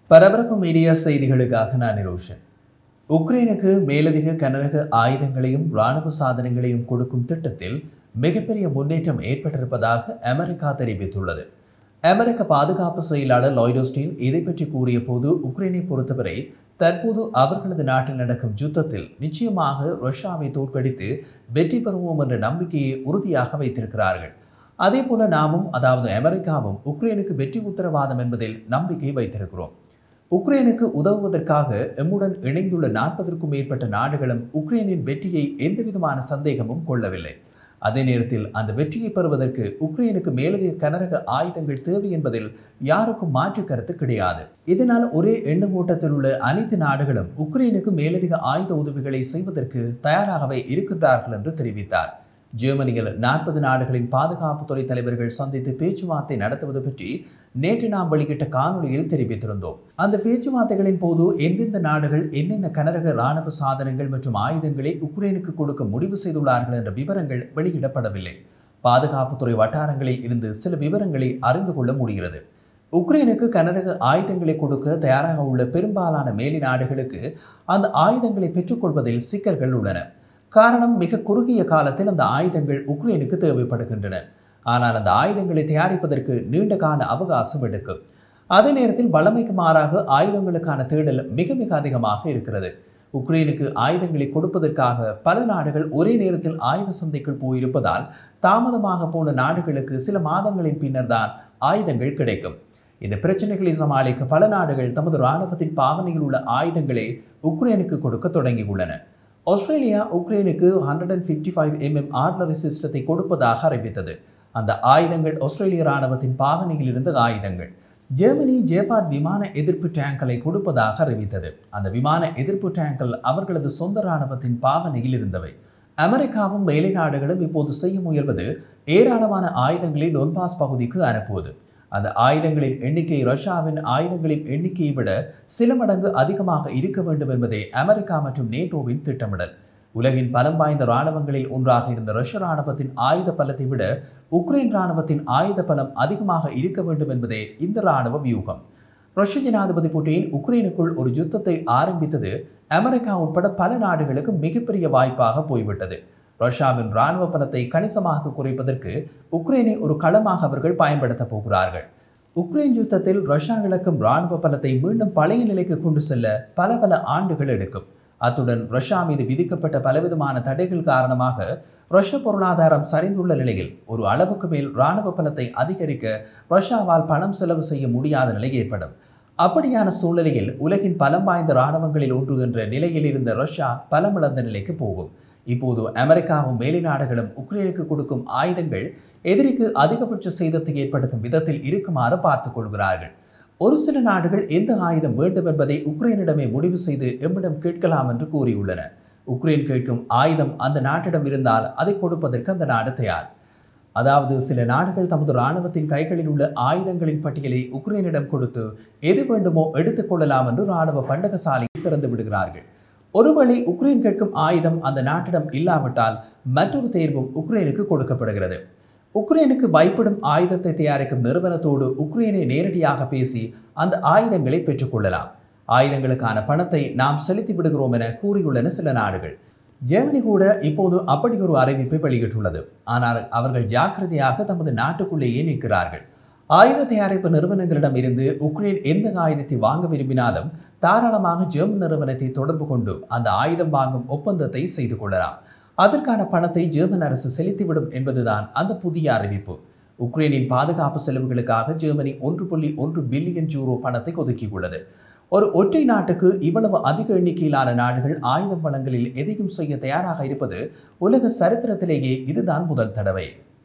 பரபரப்பு மீடியா செய்திகளுக்காக நான் நிரோஷன் உக்ரைனுக்கு மேலதிக கனரக ஆயுதங்களையும் இராணுவ சாதனங்களையும் கொடுக்கும் திட்டத்தில் மிகப்பெரிய முன்னேற்றம் ஏற்பட்டிருப்பதாக அமெரிக்கா தெரிவித்துள்ளது அமெரிக்க பாதுகாப்பு செயலாளர் லாய்டோஸ்டின் இதை பற்றி கூறிய போது உக்ரைனை பொறுத்தவரை தற்போது அவர்களது நாட்டில் நடக்கும் யுத்தத்தில் நிச்சயமாக ரஷ்யாவை தோற்கடித்து வெற்றி பெறுவோம் என்ற நம்பிக்கையை உறுதியாக வைத்திருக்கிறார்கள் அதே போல நாமும் அதாவது அமெரிக்காவும் உக்ரைனுக்கு வெற்றி உத்தரவாதம் என்பதில் நம்பிக்கை வைத்திருக்கிறோம் உக்ரைனுக்கு உதவுவதற்காக எம்முடன் இணைந்துள்ள நாற்பதற்கும் மேற்பட்ட நாடுகளும் உக்ரைனின் வெற்றியை எந்தவிதமான சந்தேகமும் கொள்ளவில்லை அதே நேரத்தில் அந்த வெற்றியை பெறுவதற்கு உக்ரைனுக்கு மேலதிக கனரக ஆயுதங்கள் தேவை என்பதில் யாருக்கும் மாற்று கருத்து கிடையாது இதனால் ஒரே எண்ணமூட்டத்தில் உள்ள அனைத்து நாடுகளும் உக்ரைனுக்கு மேலதிக ஆயுத உதவிகளை செய்வதற்கு தயாராகவே இருக்கின்றார்கள் என்று தெரிவித்தார் ஜெர்மனியில் நாற்பது நாடுகளின் பாதுகாப்புத்துறை தலைவர்கள் சந்தித்து பேச்சுவார்த்தை நடத்துவது பற்றி நேற்று நாம் வெளியிட்ட காணொலியில் தெரிவித்திருந்தோம் அந்த பேச்சுவார்த்தைகளின் போது எந்தெந்த நாடுகள் என்னென்ன கனரக இராணுவ சாதனங்கள் மற்றும் ஆயுதங்களை உக்ரைனுக்கு கொடுக்க முடிவு செய்துள்ளார்கள் என்ற விவரங்கள் வெளியிடப்படவில்லை பாதுகாப்புத்துறை வட்டாரங்களில் இருந்து சில விவரங்களை அறிந்து கொள்ள முடிகிறது உக்ரைனுக்கு கனரக ஆயுதங்களை கொடுக்க தயாராக உள்ள பெரும்பாலான மேலி நாடுகளுக்கு அந்த ஆயுதங்களை பெற்றுக்கொள்வதில் சிக்கல்கள் உள்ளன காரணம் மிக குறுகிய காலத்தில் அந்த ஆயுதங்கள் உக்ரைனுக்கு தேவைப்படுகின்றன ஆனால் அந்த ஆயுதங்களை தயாரிப்பதற்கு நீண்ட கால அவகாசம் எடுக்கும் அதே நேரத்தில் வளமைக்கு மாறாக ஆயுதங்களுக்கான தேடல் மிக மிக அதிகமாக இருக்கிறது உக்ரைனுக்கு ஆயுதங்களை கொடுப்பதற்காக பல நாடுகள் ஒரே நேரத்தில் ஆயுத சந்தைக்குள் போயிருப்பதால் தாமதமாக போன நாடுகளுக்கு சில மாதங்களின் பின்னர் தான் ஆயுதங்கள் கிடைக்கும் இந்த பிரச்சனைகளை சமாளிக்க பல நாடுகள் தமது இராணுவத்தின் பாவனையில் உள்ள ஆயுதங்களை உக்ரைனுக்கு கொடுக்க தொடங்கியுள்ளன ஆஸ்திரேலியா உக்ரைனுக்கு hundred and fifty five MM artillery சிஸ்டத்தை கொடுப்பதாக அறிவித்தது அந்த ஆயுதங்கள் ஆஸ்திரேலிய இராணுவத்தின் பாவனையில் இருந்த ஆயுதங்கள் ஜெர்மனி ஜேபாட் விமான எதிர்ப்பு டேங்களை கொடுப்பதாக அறிவித்தது அந்த விமான எதிர்ப்பு டேங்கள் அவர்களது சொந்த இராணுவத்தின் பாவனையில் இருந்தவை அமெரிக்காவும் மேலை நாடுகளும் இப்போது செய்ய முயல்வது ஏராளமான ஆயுதங்களை டொன்பாஸ் பகுதிக்கு அனுப்புவது அந்த ஆயுதங்களின் எண்ணிக்கை ரஷ்யாவின் ஆயுதங்களின் எண்ணிக்கையை விட சில மடங்கு அதிகமாக இருக்க வேண்டும் என்பதே அமெரிக்கா மற்றும் நேட்டோவின் திட்டமிடல் உலகின் பலம் வாய்ந்த இராணுவங்களில் ஒன்றாக இருந்த ரஷ்ய இராணுவத்தின் ஆயுத பலத்தை விட உக்ரைன் இராணுவத்தின் ஆயுத பலம் அதிகமாக இருக்க வேண்டும் என்பதே இந்த இராணுவ வியூகம் ரஷ்ய ஜனாதிபதி புட்டின் உக்ரைனுக்குள் ஒரு யுத்தத்தை ஆரம்பித்தது அமெரிக்கா உட்பட பல நாடுகளுக்கு மிகப்பெரிய வாய்ப்பாக போய்விட்டது ரஷ்யாவின் இராணுவ பலத்தை கணிசமாக குறைப்பதற்கு உக்ரைனை ஒரு களமாக அவர்கள் பயன்படுத்த போகிறார்கள் உக்ரைன் யுத்தத்தில் ரஷ்யா இழக்கும் இராணுவ பலத்தை மீண்டும் பழைய நிலைக்கு கொண்டு செல்ல பல பல ஆண்டுகள் எடுக்கும் அத்துடன் ரஷ்யா மீது விதிக்கப்பட்ட பலவிதமான தடைகள் காரணமாக ரஷ்ய பொருளாதாரம் சரிந்துள்ள நிலையில் ஒரு அளவுக்கு மேல் இராணுவ பலத்தை அதிகரிக்க ரஷ்யாவால் பணம் செலவு செய்ய முடியாத நிலை ஏற்படும் அப்படியான சூழ்நிலையில் உலகின் பலம் வாய்ந்த இராணுவங்களில் ஒன்று என்ற நிலையில் இருந்த ரஷ்யா பலமிழந்த நிலைக்கு போகும் இப்போது அமெரிக்காவும் மேலை நாடுகளும் உக்ரைனுக்கு கொடுக்கும் ஆயுதங்கள் எதிரிக்கு அதிகபட்ச சேதத்தை ஏற்படுத்தும் விதத்தில் இருக்குமாறு பார்த்துக் கொள்கிறார்கள் ஒரு சில நாடுகள் எந்த ஆயுதம் வேண்டும் என்பதை உக்ரைனிடமே முடிவு செய்து எம்மிடம் கேட்கலாம் என்று கூறியுள்ளன உக்ரைன் கேட்கும் ஆயுதம் அந்த நாட்டிடம் இருந்தால் அதை கொடுப்பதற்கு அந்த நாடு தயார் அதாவது சில நாடுகள் தமது இராணுவத்தின் கைகளில் உள்ள ஆயுதங்களின் பட்டியலை உக்ரைனிடம் கொடுத்து எது வேண்டுமோ எடுத்துக் கொள்ளலாம் என்று இராணுவ பண்டகசாலையை திறந்து விடுகிறார்கள் ஒருவேளை உக்ரைன் கேட்கும் ஆயுதம் அந்த நாட்டிடம் இல்லாவிட்டால் மற்றொரு தேர்வும் உக்ரைனுக்கு கொடுக்கப்படுகிறது உக்ரைனுக்கு பயப்படும் ஆயுதத்தை தயாரிக்கும் நிறுவனத்தோடு உக்ரைனை நேரடியாக பேசி அந்த ஆயுதங்களை பெற்றுக்கொள்ளலாம் ஆயுதங்களுக்கான பணத்தை நாம் செலுத்தி விடுகிறோம் என கூறியுள்ளன சில நாடுகள் ஜெர்மனி கூட இப்போது அப்படி ஒரு அறிவிப்பை வெளியிட்டுள்ளது ஆனால் அவர்கள் ஜாக்கிரதையாக தமது நாட்டுக்குள்ளேயே நிற்கிறார்கள் ஆயுத தயாரிப்பு நிறுவனங்களிடம் இருந்து உக்ரைன் எந்த ஆயுதத்தை வாங்க விரும்பினாலும் தாராளமாக ஜெர்மன் நிறுவனத்தை தொடர்பு கொண்டு அந்த ஆயுதம் வாங்கும் ஒப்பந்தத்தை செய்து கொள்ளலாம் அதற்கான பணத்தை ஜெர்மன் அரசு செலுத்திவிடும் என்பதுதான் அந்த புதிய அறிவிப்பு உக்ரைனின் பாதுகாப்பு செலவுகளுக்காக ஜெர்மனி ஒன்று புள்ளி ஒன்று பில்லியன் ஜூரோ பணத்தை ஒதுக்கியுள்ளது ஒரு ஒற்றை நாட்டுக்கு இவ்வளவு அதிக எண்ணிக்கையிலான நாடுகள் ஆயுதம் வளங்களில் எதையும் செய்ய தயாராக இருப்பது உலக சரித்திரத்திலேயே இதுதான் முதல் தடவை